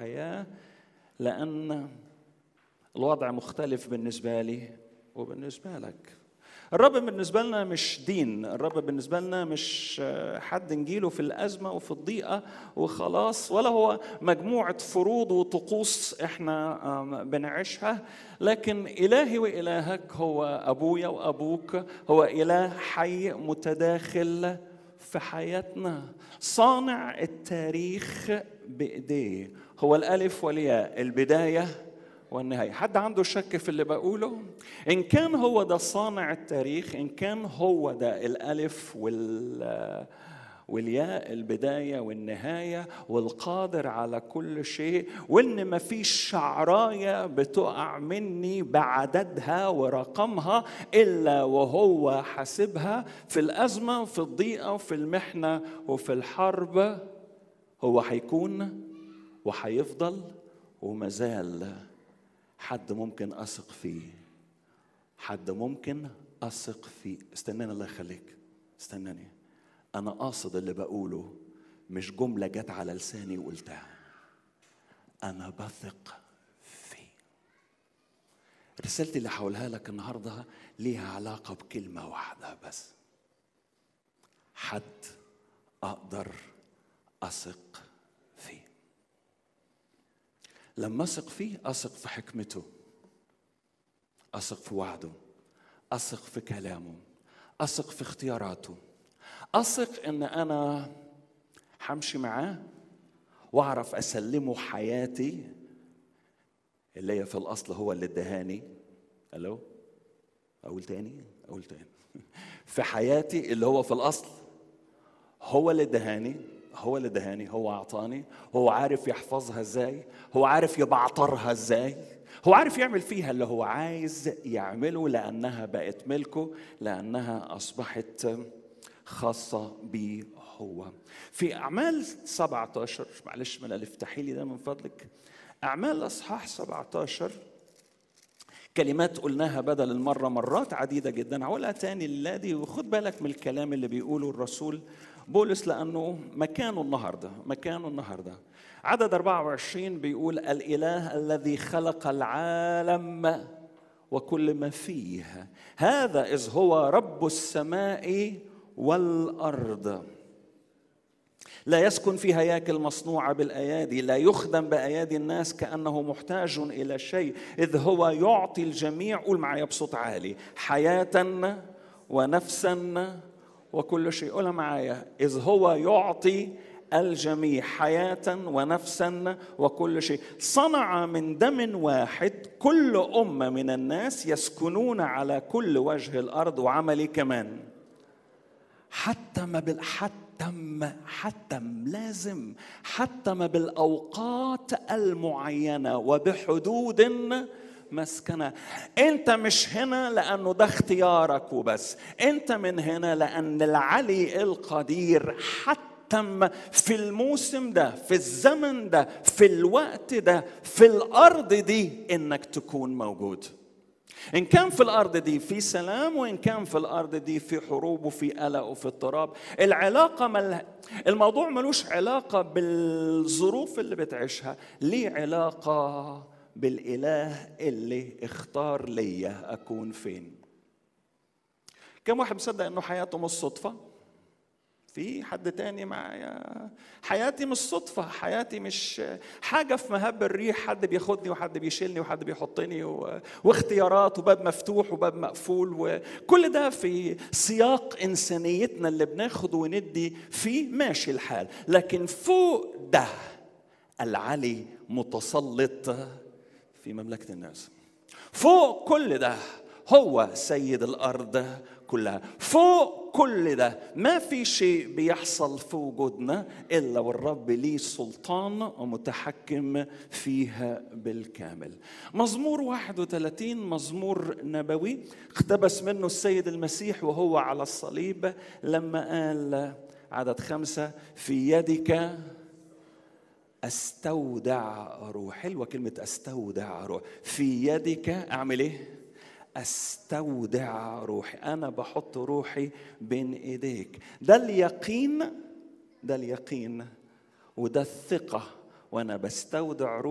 الحياه لان الوضع مختلف بالنسبه لي وبالنسبه لك الرب بالنسبه لنا مش دين الرب بالنسبه لنا مش حد نجيله في الازمه وفي الضيقه وخلاص ولا هو مجموعه فروض وطقوس احنا بنعيشها لكن الهي والهك هو ابويا وابوك هو اله حي متداخل في حياتنا صانع التاريخ بايديه هو الالف والياء البدايه والنهاية حد عنده شك في اللي بقوله إن كان هو ده صانع التاريخ إن كان هو ده الألف وال والياء البداية والنهاية والقادر على كل شيء وإن ما فيش شعراية بتقع مني بعددها ورقمها إلا وهو حاسبها في الأزمة وفي الضيقة وفي المحنة وفي الحرب هو هيكون وهيفضل ومازال حد ممكن اثق فيه حد ممكن اثق فيه استناني الله يخليك استناني انا قاصد اللي بقوله مش جمله جت على لساني وقلتها انا بثق فيه رسالتي اللي هقولها لك النهارده ليها علاقه بكلمه واحده بس حد اقدر اثق فيه لما اثق فيه اثق في حكمته اثق في وعده اثق في كلامه اثق في اختياراته اثق ان انا همشي معاه واعرف اسلمه حياتي اللي هي في الاصل هو اللي ادهاني الو اقول تاني اقول تاني في حياتي اللي هو في الاصل هو اللي ادهاني هو اللي دهاني هو اعطاني هو عارف يحفظها ازاي هو عارف يبعترها ازاي هو عارف يعمل فيها اللي هو عايز يعمله لانها بقت ملكه لانها اصبحت خاصه بيه هو في اعمال 17 معلش من افتحي لي ده من فضلك اعمال اصحاح 17 كلمات قلناها بدل المرة مرات عديدة جدا هقولها تاني للادي وخد بالك من الكلام اللي بيقوله الرسول بولس لأنه مكانه النهاردة مكانه النهاردة عدد 24 بيقول الإله الذي خلق العالم وكل ما فيه هذا إذ هو رب السماء والأرض لا يسكن في هياكل مصنوعة بالأيادي لا يخدم بأيادي الناس كأنه محتاج إلى شيء إذ هو يعطي الجميع قول معايا بصوت عالي حياة ونفسا وكل شيء قولها معايا إذ هو يعطي الجميع حياة ونفسا وكل شيء صنع من دم واحد كل أمة من الناس يسكنون على كل وجه الأرض وعملي كمان حتى ما بال حتى حتم لازم حتم بالاوقات المعينه وبحدود مسكنه انت مش هنا لانه ده اختيارك وبس انت من هنا لان العلي القدير حتم في الموسم ده في الزمن ده في الوقت ده في الارض دي انك تكون موجود إن كان في الأرض دي في سلام وإن كان في الأرض دي في حروب وفي قلق وفي اضطراب العلاقة مل... الموضوع ملوش علاقة بالظروف اللي بتعيشها ليه علاقة بالإله اللي اختار ليا أكون فين كم واحد مصدق إنه حياته مش صدفة في حد تاني معايا حياتي مش صدفة حياتي مش حاجة في مهب الريح حد بياخدني وحد بيشيلني وحد بيحطني و... واختيارات وباب مفتوح وباب مقفول وكل ده في سياق إنسانيتنا اللي بناخد وندي فيه ماشي الحال لكن فوق ده العلي متسلط في مملكة الناس فوق كل ده هو سيد الأرض كلها فوق كل ده ما في شيء بيحصل في وجودنا الا والرب ليه سلطان ومتحكم فيها بالكامل مزمور 31 مزمور نبوي اقتبس منه السيد المسيح وهو على الصليب لما قال عدد خمسة في يدك استودع روح حلوه كلمه استودع روح في يدك اعمل ايه استودع روحي انا بحط روحي بين ايديك ده اليقين ده اليقين وده الثقه وانا بستودع